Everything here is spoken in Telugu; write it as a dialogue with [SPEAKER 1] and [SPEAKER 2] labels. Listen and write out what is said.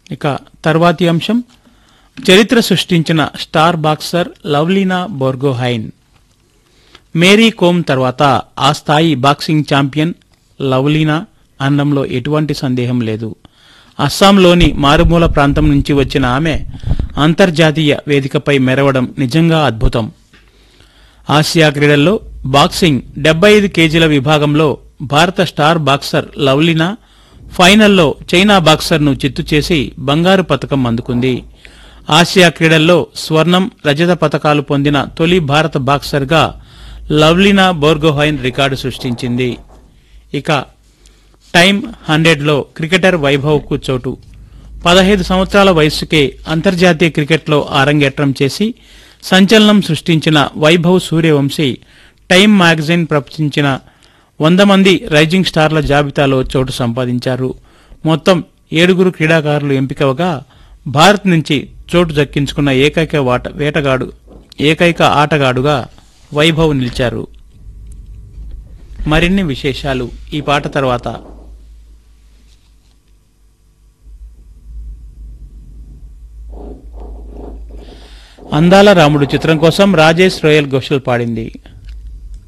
[SPEAKER 1] ఇక తర్వాతి అంశం చరిత్ర సృష్టించిన స్టార్ బాక్సర్ లవ్లీనా బోర్గోహైన్ మేరీ కోమ్ తర్వాత ఆ స్థాయి బాక్సింగ్ ఛాంపియన్ లవ్లీనా అనడంలో ఎటువంటి సందేహం లేదు అస్సాంలోని మారుమూల ప్రాంతం నుంచి వచ్చిన ఆమె అంతర్జాతీయ వేదికపై మెరవడం నిజంగా అద్భుతం ఆసియా క్రీడల్లో బాక్సింగ్ డెబ్బై ఐదు కేజీల విభాగంలో భారత స్టార్ బాక్సర్ లవ్లీనా ఫైనల్లో చైనా బాక్సర్ను చిత్తు చేసి బంగారు పతకం అందుకుంది ఆసియా క్రీడల్లో స్వర్ణం రజత పతకాలు పొందిన తొలి భారత బాక్సర్గా లవ్లీనా బోర్గోహైన్ రికార్డు సృష్టించింది ఇక టైమ్ హండ్రెడ్లో క్రికెటర్ వైభవ్కు చోటు పదహైదు సంవత్సరాల వయస్సుకే అంతర్జాతీయ క్రికెట్లో ఆరంగేట్రం చేసి సంచలనం సృష్టించిన వైభవ్ సూర్యవంశీ టైమ్ మ్యాగజైన్ ప్రకటించిన వంద మంది రైజింగ్ స్టార్ల జాబితాలో చోటు సంపాదించారు మొత్తం ఏడుగురు క్రీడాకారులు ఎంపికవగా భారత్ నుంచి చోటు దక్కించుకున్న ఏకైక వాట వేటగాడు ఏకైక ఆటగాడుగా వైభవ్ నిలిచారు మరిన్ని విశేషాలు ఈ పాట తర్వాత అందాల రాముడు చిత్రం కోసం రాజేష్ రోయల్ ఘోషల్ పాడింది